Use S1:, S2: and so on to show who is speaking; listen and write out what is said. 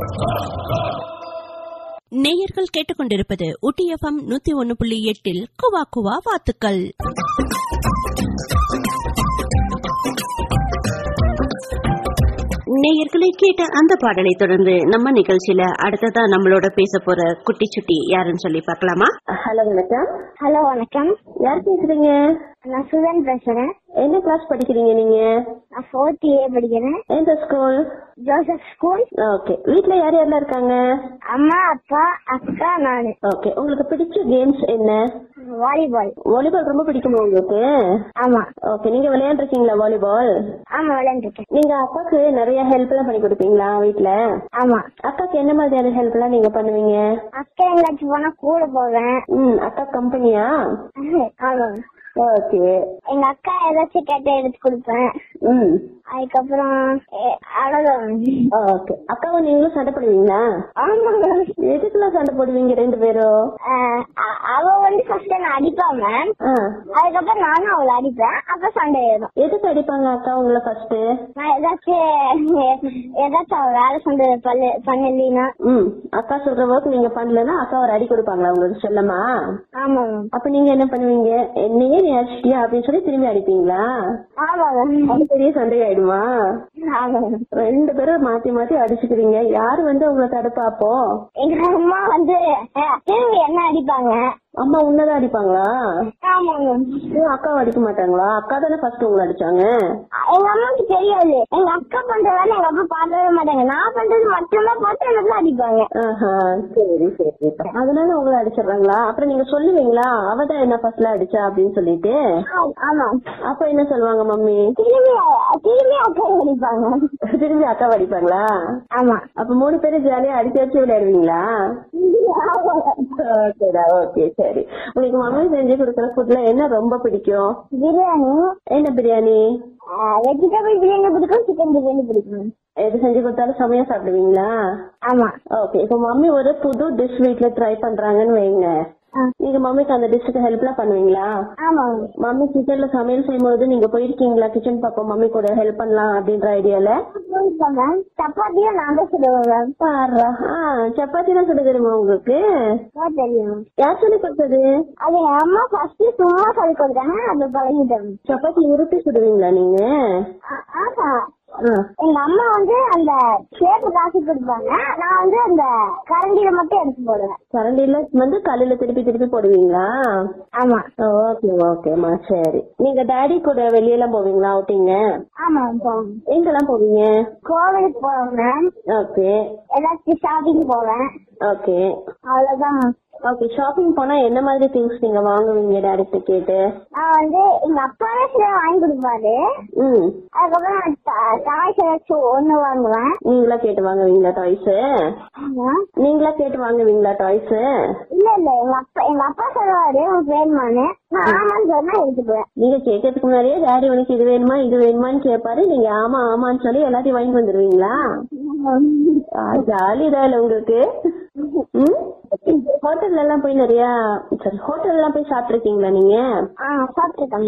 S1: நேயர்கள் கேட்டுக்கொண்டிருப்பது ஊட்டி எஃப்எம் நூத்தி ஒன்னு புள்ளி எட்டில் குவா குவா வாத்துக்கள் நேயர்களை கேட்ட அந்த பாடலை தொடர்ந்து நம்ம நிகழ்ச்சியில அடுத்ததா நம்மளோட பேச போற குட்டி சுட்டி யாருன்னு சொல்லி பார்க்கலாமா ஹலோ வணக்கம்
S2: ஹலோ வணக்கம்
S1: யார் பேசுறீங்க
S2: நான் சுதன் பேசுறேன்
S1: என்ன கிளாஸ் படிக்கிறீங்க நீங்க
S2: நான் ஃபோர்த் ஏ படிக்கிறேன்
S1: எந்த ஸ்கூல்
S2: ஜோசப் ஸ்கூல்
S1: ஓகே வீட்ல யார் யாரெல்லாம் இருக்காங்க
S2: அம்மா அப்பா அக்கா நானு
S1: ஓகே உங்களுக்கு பிடிச்ச கேம்ஸ் என்ன
S2: வாலிபால்
S1: வாலிபால் ரொம்ப பிடிக்குமா உங்களுக்கு
S2: ஆமா
S1: ஓகே நீங்க விளையாண்டுருக்கீங்களா வாலிபால்
S2: ஆமா விளையாண்டுருக்கேன்
S1: நீங்க அக்காக்கு நிறைய ஹெல்ப் எல்லாம் பண்ணி கொடுப்பீங்களா வீட்ல
S2: ஆமா
S1: அக்காக்கு என்ன மாதிரியான ஹெல்ப் எல்லாம் நீங்க பண்ணுவீங்க
S2: அக்கா எங்காச்சும் போனா கூட போவேன்
S1: ம் அக்கா கம்பெனியா
S2: ஆமா
S1: ஓகே
S2: எங்க அக்கா ஏதாச்சும் கேட்ட எடுத்து கொடுப்பேன்
S1: ம்
S2: அதுக்கப்புறம் எ- அவ்வளவுதான்
S1: ஓகே அக்காவும் நீங்களும் சண்டை போடுவீங்களா
S2: ஆமாங்க
S1: எதுக்கெல்லாம் சண்டை போடுவீங்க ரெண்டு பேரும்
S2: அஹ் அ- அவ வந்து ஃபர்ஸ்ட் என்ன அடிப்பாங்க
S1: ஆ
S2: அதுக்கப்புறம் நானும் அவளை அடிப்பேன் அப்ப சண்டை ஏறும்
S1: எதுக்கு அடிப்பாங்க அக்கா உங்களை ஃபர்ஸ்ட்
S2: நான் ஏதாச்சும் ஏதாச்சும் அவ வேலை செஞ்சு பண்ணு பண்ணலீனா
S1: ம் அக்கா சொல்ற ஒர்க் நீங்க பண்ணலன்னா அக்கா ஒரு அடி கொடுப்பாங்களா உங்களுக்கு செல்லமா
S2: ஆமா
S1: அப்ப நீங்க என்ன பண்ணுவீங்க என்னையே நீ அடிச்சிட்டியா அப்படின்னு சொல்லி திரும்பி அடிப்பீங்களா
S2: ஆமா
S1: அது பெரிய சண்டை ஆயிடுமா
S2: ஆமா
S1: ரெண்டு பேரும் மாத்தி மாத்தி அடிச்சுக்கிறீங்க யாரு வந்து உங்களை தடுப்பா அப்போ
S2: எங்க அம்மா வந்து அஹ், திரும்பி என்ன அடிப்பாங்க
S1: அம்மா உன்னதான் அடிப்பாங்களா
S2: ஆமாங்க
S1: ஏன் அக்காவை அடிக்க மாட்டாங்களா அக்கா தானே ஃபர்ஸ்ட் உங்களை அடிச்சாங்க
S2: எங்க அம்மாவுக்கு தெரியாது எங்க அக்கா பண்ற வேலை எங்க அப்பா பார்க்கவே மாட்டாங்க நான் பண்றது மட்டும்தான் பார்த்து எனக்கு அடிப்பாங்க
S1: ஆஹா, சரி சரி அதனால உங்களை அடிச்சிடுறாங்களா அப்புறம் நீங்க சொல்லுவீங்களா அவதான் என்ன ஃபர்ஸ்ட்ல அடிச்சா அப்படின்னு சொல்லிட்டு
S2: ஆ- ஆமா
S1: அப்ப என்ன சொல்லுவாங்க மம்மி
S2: திரும்பி திரும்பி அக்கா அடிப்பாங்க
S1: திரும்பி அக்கா அடிப்பாங்களா
S2: ஆமா
S1: அப்ப மூணு பேரும் ஜாலியா அடிச்சு அடிச்சு விளையாடுவீங்களா ஓகேடா ஓகே சரி உங்களுக்கு மம்மி செஞ்சு கொடுக்குற ஃபுட்ல என்ன ரொம்ப பிடிக்கும்
S2: பிரியாணி
S1: என்ன பிரியாணி
S2: வெஜிடபிள் பிரியாணி பிடிக்கும் சிக்கன் பிரியாணி பிடிக்கும்
S1: எது செஞ்சு கொடுத்தாலும் செமையா சாப்பிடுவீங்களா
S2: ஆமா
S1: ஓகே இப்போ மம்மி ஒரு புது டிஷ் வீட்ல ட்ரை பண்றாங்கன்னு வைங்க
S2: ஆ.
S1: நீங்க மம்மிக்கு அந்த டிஷ்க்கு ஹெல்ப்லாம் பண்ணுவீங்களா
S2: ஆமா
S1: மம்மி கிச்சன்ல சமையல் செய்யும்போது நீங்க போயிருக்கீங்களா கிச்சன் பக்கம் மம்மி கூட ஹெல்ப் பண்ணலாம் அப்படின்ற ஐடியால
S2: மேம் சப்பாத்தியும் நான் தான் சுடுவேன் மேம்
S1: பாருடா ஆ சப்பாத்தி தான் சுட தெரியுமா உங்களுக்கு
S2: ஓ, தெரியும்
S1: யார் சொல்லி கொடுத்தது
S2: அது என் அம்மா ஃபர்ஸ்ட் சும்மா சொல்லி கொடுத்தாங்க அது பழகிட்டேன்
S1: சப்பாத்தி உருட்டி சுடுவீங்களா நீங்க
S2: ஆ- ஆமா
S1: ஆ.
S2: எங்க அம்மா வந்து அந்த ஷேப்பு காசு கொடுப்பாங்க நான் வந்து அந்த கரண்டியில மட்டும் எடுத்து போடுவேன்
S1: கரண்டில வந்து கல்லுல திருப்பி திருப்பி போடுவீங்களா
S2: ஆமா
S1: ஓகே ஓகேம்மா சரி நீங்க டாடி கூட வெளியெல்லாம் போவீங்களா அவுட்டிங்க
S2: ஆமா போவேன்
S1: எங்கெல்லாம் போவீங்க
S2: கோவிலுக்கு போவேன்
S1: ஓகே
S2: ஏதாச்சும் ஷாப்பிங் போவேன்
S1: ஓகே
S2: அவ்வளவுதான்
S1: ஓகே ஷாப்பிங் போனா என்ன மாதிரி திங்ஸ் நீங்க வாங்குவீங்க டாடி கிட்ட கேட்டு
S2: நான் வந்து எங்க அப்பாவே சில வாங்கி கொடுப்பாரு
S1: ம்
S2: அதுக்கப்புறம் நான் டாய்ஸ் ஏதாச்சும் ஒண்ணு வாங்குவேன்
S1: நீங்களா கேட்டு வாங்குவீங்களா டாய்ஸ்
S2: ஆமா.
S1: நீங்களா கேட்டு வாங்குவீங்களா டாய்ஸ்
S2: இல்ல இல்ல எங்க அப்பா எங்க அப்பா சொல்லுவாரு உனக்கு வேணுமான்னு நான் ஆமான்னு சொன்னா எடுத்துக்குவேன்
S1: நீங்க கேட்கறதுக்கு முன்னாடியே டாடி உனக்கு இது வேணுமா இது வேணுமான்னு கேட்பாரு நீங்க ஆமா ஆமான்னு சொல்லி எல்லாத்தையும் வாங்கி வந்துருவீங்களா ஜாலி தான் உங்களுக்கு ம் ஹோட்டல்ல எல்லாம் போய் நிறைய சரி ஹோட்டல்ல எல்லாம் போய் சாப்பிட்டுருக்கீங்களா நீங்க
S2: ஆ சாப்பிட்டுருக்கேன்